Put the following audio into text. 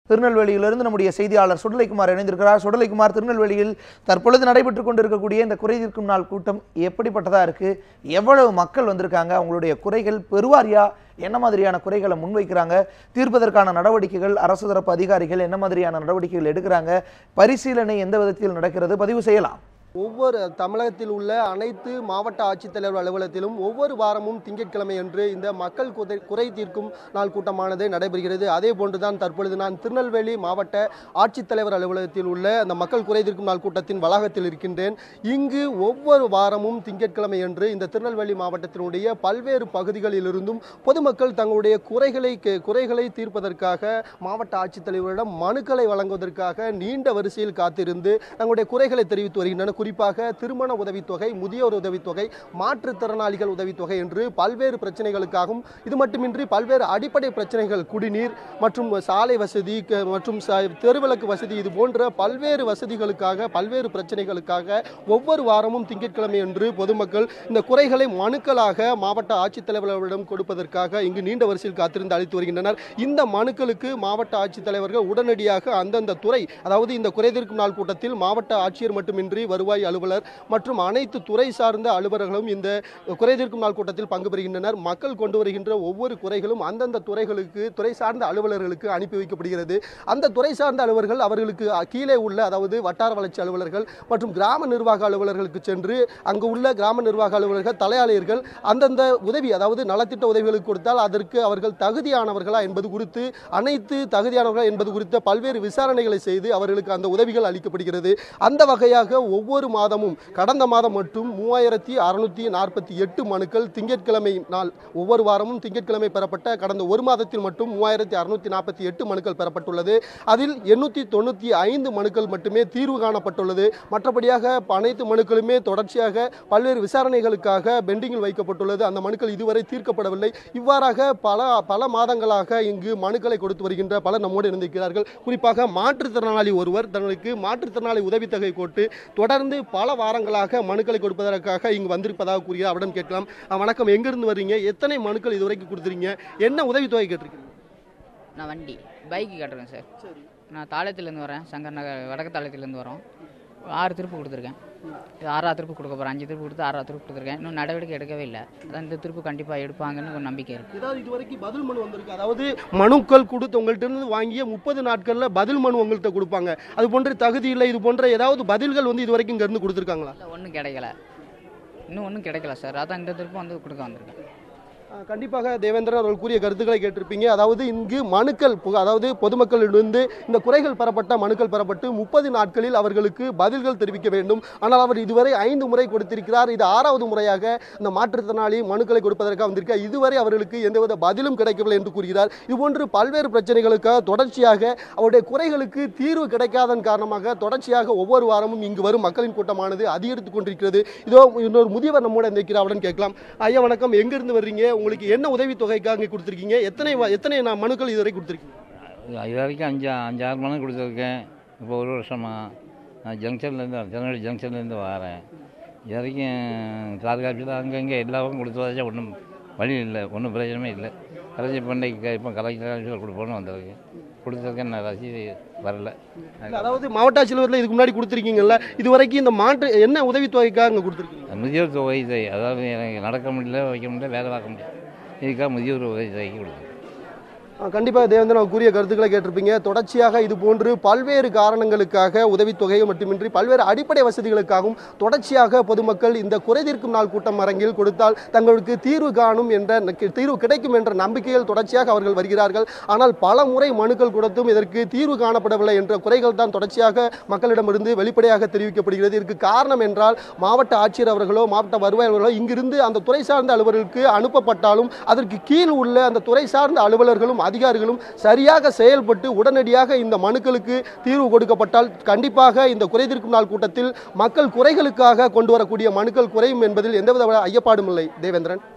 திருநெல்வேலியிலிருந்து நம்முடைய செய்தியாளர் சுடலைக்குமார் இணைந்திருக்கிறார் சுடலைக்குமார் திருநெல்வேலியில் தற்பொழுது நடைபெற்றுக் கொண்டிருக்கக்கூடிய இந்த குறை தீர்க்கும் நாள் கூட்டம் எப்படிப்பட்டதா இருக்கு எவ்வளவு மக்கள் வந்திருக்காங்க அவங்களுடைய குறைகள் பெருவாரியா என்ன மாதிரியான குறைகளை முன்வைக்கிறாங்க தீர்ப்பதற்கான நடவடிக்கைகள் அரசு தரப்பு அதிகாரிகள் என்ன மாதிரியான நடவடிக்கைகள் எடுக்கிறாங்க பரிசீலனை எந்த விதத்தில் நடக்கிறது பதிவு செய்யலாம் ஒவ்வொரு தமிழகத்தில் உள்ள அனைத்து மாவட்ட ஆட்சித்தலைவர் அலுவலகத்திலும் ஒவ்வொரு வாரமும் திங்கட்கிழமை அன்று இந்த மக்கள் குறை குறை தீர்க்கும் நாள் கூட்டமானது நடைபெறுகிறது அதே போன்றுதான் தற்பொழுது நான் திருநெல்வேலி மாவட்ட ஆட்சித்தலைவர் அலுவலகத்தில் உள்ள அந்த மக்கள் குறை தீர்க்கும் நாள் கூட்டத்தின் வளாகத்தில் இருக்கின்றேன் இங்கு ஒவ்வொரு வாரமும் திங்கட்கிழமை அன்று இந்த திருநெல்வேலி மாவட்டத்தினுடைய பல்வேறு பகுதிகளிலிருந்தும் பொதுமக்கள் தங்களுடைய குறைகளை கே- குறைகளை தீர்ப்பதற்காக மாவட்ட ஆட்சித்தலைவரிடம் மனுக்களை வழங்குவதற்காக நீண்ட வரிசையில் காத்திருந்து தங்களுடைய குறைகளை தெரிவித்து வருகின்றனர் குறிப்பாக திருமண உதவித்தொகை முதியோர் உதவித்தொகை மாற்றுத்திறனாளிகள் உதவித்தொகை என்று பல்வேறு பிரச்சனைகளுக்காகவும் இது மட்டுமின்றி பல்வேறு அடிப்படை பிரச்சனைகள் குடிநீர் மற்றும் சாலை வசதி க- மற்றும் ச- தெருவிளக்கு வசதி இது போன்ற பல்வேறு வசதிகளுக்காக பல்வேறு பிரச்சனைகளுக்காக ஒவ்வொரு வாரமும் திங்கட்கிழமை அன்று பொதுமக்கள் இந்த குறைகளை மனுக்களாக மாவட்ட ஆட்சித்தலைவர்களிடம் கொடுப்பதற்காக இங்கு நீண்ட வரிசையில் காத்திருந்து அளித்து வருகின்றனர் இந்த மனுக்களுக்கு மாவட்ட ஆட்சித்தலைவர்கள் உடனடியாக அந்தந்த துறை அதாவது இந்த குறைதீர்க்கும் நாள் கூட்டத்தில் மாவட்ட ஆட்சியர் மட்டுமின்றி வருவாய் அலுவலர் மற்றும் அனைத்து துறை சார்ந்த அலுவலர்களும் இந்த குறைதீர்க்கும் நாள் கூட்டத்தில் பங்கு பெறுகின்றனர் மக்கள் கொண்டு வருகின்ற ஒவ்வொரு குறைகளும் அந்தந்த துறைகளுக்கு துறை சார்ந்த அலுவலர்களுக்கு அனுப்பி வைக்கப்படுகிறது அந்த துறை சார்ந்த அலுவலர்கள் அவர்களுக்கு கீழே உள்ள அதாவது வட்டார வளர்ச்சி அலுவலர்கள் மற்றும் கிராம நிர்வாக அலுவலர்களுக்கு சென்று அங்கு உள்ள கிராம நிர்வாக அலுவலர்கள் தலையாளையர்கள் அந்தந்த உதவி அதாவது நலத்திட்ட உதவிகளுக்கு கொடுத்தால் அதற்கு அவர்கள் தகுதியானவர்களா என்பது குறித்து அனைத்து தகுதியானவர்களா என்பது குறித்த பல்வேறு விசாரணைகளை செய்து அவர்களுக்கு அந்த உதவிகள் அளிக்கப்படுகிறது அந்த வகையாக ஒவ்வொரு மாதமும் கடந்த மாதம் மட்டும் மூவாயிரத்தி அறுநூத்தி நாற்பத்தி எட்டு மனுக்கள் திங்கட்கிழமை நாள் ஒவ்வொரு வாரமும் திங்கட்கிழமை பெறப்பட்ட கடந்த ஒரு மாதத்தில் மட்டும் மூவாயிரத்தி அறுநூத்தி நாற்பத்தி எட்டு மனுக்கள் பெறப்பட்டுள்ளது அதில் எண்ணூற்றி தொண்ணூற்றி ஐந்து மனுக்கள் மட்டுமே தீர்வு காணப்பட்டுள்ளது மற்றபடியாக அனைத்து மனுக்களுமே தொடர்ச்சியாக பல்வேறு விசாரணைகளுக்காக பெண்டிங்கில் வைக்கப்பட்டுள்ளது அந்த மனுக்கள் இதுவரை தீர்க்கப்படவில்லை இவ்வாறாக பல பல மாதங்களாக இங்கு மனுக்களை கொடுத்து வருகின்ற பலர் நம்மோடு இருந்திருக்கிறார்கள் குறிப்பாக மாற்றுத்திறனாளி ஒருவர் தங்களுக்கு மாற்றுத்திறனாளி உதவித்தொகை கோட்டு தொடர்ந்து பல வாரங்களாக மனுக்களை கொடுப்பதற்காக இங்கு வந்திருப்பதாக கூறுகிறார் அவரிடம் கேட்கலாம் அஹ் வணக்கம் எங்கிருந்து வர்றீங்க எத்தனை மனுக்கள் இதுவரைக்கும் கொடுத்துறீங்க என்ன உதவித்தொகை கேட்டிருக்கீங்க நான் வண்டி பைக்கு கட்டுறேன் சார் சரி நான் தாளத்துலேருந்து வரேன் சங்கர் நகர் வடக்கு தாளத்துலேருந்து வரோம் ஆறு திருப்பு கொடுத்துருக்கேன் இது ஆறாவது திருப்பு கொடுக்க போகிறேன் அஞ்சு திருப்பு கொடுத்து ஆறாவது திருப்பு கொடுத்துருக்கேன் இன்னும் நடவடிக்கை எடுக்கவே இல்லை அதான் இந்த திருப்பு கண்டிப்பாக எடுப்பாங்கன்னு ஒரு நம்பிக்கை இருக்குது ஏதாவது இதுவரைக்கும் பதில் மனு வந்திருக்கு அதாவது மனுக்கள் கொடுத்து உங்கள்ட்ட இருந்து வாங்கிய முப்பது நாட்கள்ல பதில் மனு உங்கள்கிட்ட கொடுப்பாங்க அது போன்ற தகுதி இல்லை இது போன்ற ஏதாவது பதில்கள் வந்து இதுவரைக்கும் இங்க இருந்து கொடுத்துருக்காங்களா இல்லை ஒன்றும் கிடைக்கல இன்னும் ஒன்றும் கிடைக்கல சார் அதான் இந்த திருப்பு வந்து கொடுக்க வந்திருக்கேன் அஹ் கண்டிப்பாக தேவேந்திரன் அவர்கள் கூறிய கருத்துக்களை கேட்டிருப்பீங்க அதாவது இங்கு மனுக்கள் புக- அதாவது பொதுமக்களிடமிருந்து இந்த குறைகள் பெறப்பட்ட மனுக்கள் பெறப்பட்டு முப்பது நாட்களில் அவர்களுக்கு பதில்கள் தெரிவிக்க வேண்டும் ஆனால் அவர் இதுவரை ஐந்து முறை கொடுத்திருக்கிறார் இது ஆறாவது முறையாக இந்த மாற்றுத்திறனாளி மனுக்களை கொடுப்பதற்காக வந்திருக்கார் இதுவரை அவர்களுக்கு எந்தவித பதிலும் கிடைக்கவில்லை என்று கூறுகிறார் இதுபோன்று பல்வேறு பிரச்சனைகளுக்காக தொடர்ச்சியாக அவருடைய குறைகளுக்கு தீர்வு கிடைக்காதன் காரணமாக தொடர்ச்சியாக ஒவ்வொரு வாரமும் இங்கு வரும் மக்களின் கூட்டமானது அதிகரித்துக் கொண்டிருக்கிறது இதோ இன்னொரு முதியவர் நம்மோட இருக்கிறார் அவருடன் கேட்கலாம் ஐயா வணக்கம் எங்கிருந்து வர்றீங்க உங்களுக்கு என்ன உதவித்தொகைக்காக இங்கே கொடுத்துருக்கீங்க எத்தனை வ- எத்தனை நான் மனுக்கள் இதுவரை கொடுத்துருக்கீங்க இது வரைக்கும் அஞ்சு அஞ்சாறு மணி கொடுத்துருக்கேன் இப்போ ஒரு வருஷமா நான் ஜங்ஷன்லேருந்து திருநெல்வேலி ஜங்ஷன்லேருந்து வரேன் இது வரைக்கும் தாலுகா ஆஃபீஸில் அங்கங்கே எல்லாருக்கும் கொடுத்து வச்சா ஒன்றும் வழி இல்லை ஒன்றும் பிரயோஜனமே இல்லை கலைஞர் பண்ணைக்கு இப்போ கலெக்டர் ஆஃபீஸில் கொடுப்போன்னு வந்திருக்கேன் கொடுத்துருக்கேன் நான் ரசீது வரல அதாவது மாவட்ட ஆட்சியர்ல இதுக்கு முன்னாடி கொடுத்துருக்கீங்கல்ல இது வரைக்கும் இந்த மாற்று என்ன உதவித்தொகைக்காக இங்கே கொடுத்துருக்கீங்க முதியோர் தொகை இதை அதாவது எனக்கு நடக்க முடியல வைக்க முடியல வேலை பார்க்க முடியல இதுக்காக முதியோர் உதவி தொகைக்கு கொடுத்தேன் ஆ, கண்டிப்பாக தேவேந்திரன் அவர் கூறிய கருத்துக்களை கேட்டிருப்பீங்க தொடர்ச்சியாக இது போன்று பல்வேறு காரணங்களுக்காக உதவித்தொகை மட்டுமின்றி பல்வேறு அடிப்படை வசதிகளுக்காகவும் தொடர்ச்சியாக பொதுமக்கள் இந்த குறைதீர்க்கும் நாள் கூட்டம் அரங்கில் கொடுத்தால் தங்களுக்கு தீர்வு காணும் என்ற ந- தீர்வு கிடைக்கும் என்ற நம்பிக்கையில் தொடர்ச்சியாக அவர்கள் வருகிறார்கள் ஆனால் பல முறை மனுக்கள் கொடுத்தும் இதற்கு தீர்வு காணப்படவில்லை என்ற குறைகள் தான் தொடர்ச்சியாக மக்களிடமிருந்து வெளிப்படையாக தெரிவிக்கப்படுகிறது இதற்கு காரணம் என்றால் மாவட்ட ஆட்சியர் அவர்களோ மாவட்ட வருவாய் அலுவலர்களோ இங்கிருந்து அந்த துறை சார்ந்த அலுவலருக்கு அனுப்பப்பட்டாலும் அதற்கு கீழ் உள்ள அந்த துறை சார்ந்த அலுவலர்களும் அதிகாரிகளும் சரியாக செயல்பட்டு உடனடியாக இந்த மனுக்களுக்கு தீர்வு கொடுக்கப்பட்டால் கண்டிப்பாக இந்த குறைதீர்க்கும் நாள் கூட்டத்தில் மக்கள் குறைகளுக்காக கொண்டு வரக்கூடிய மனுக்கள் குறையும் என்பதில் எந்தவித ஐயப்பாடும் இல்லை தேவேந்திரன்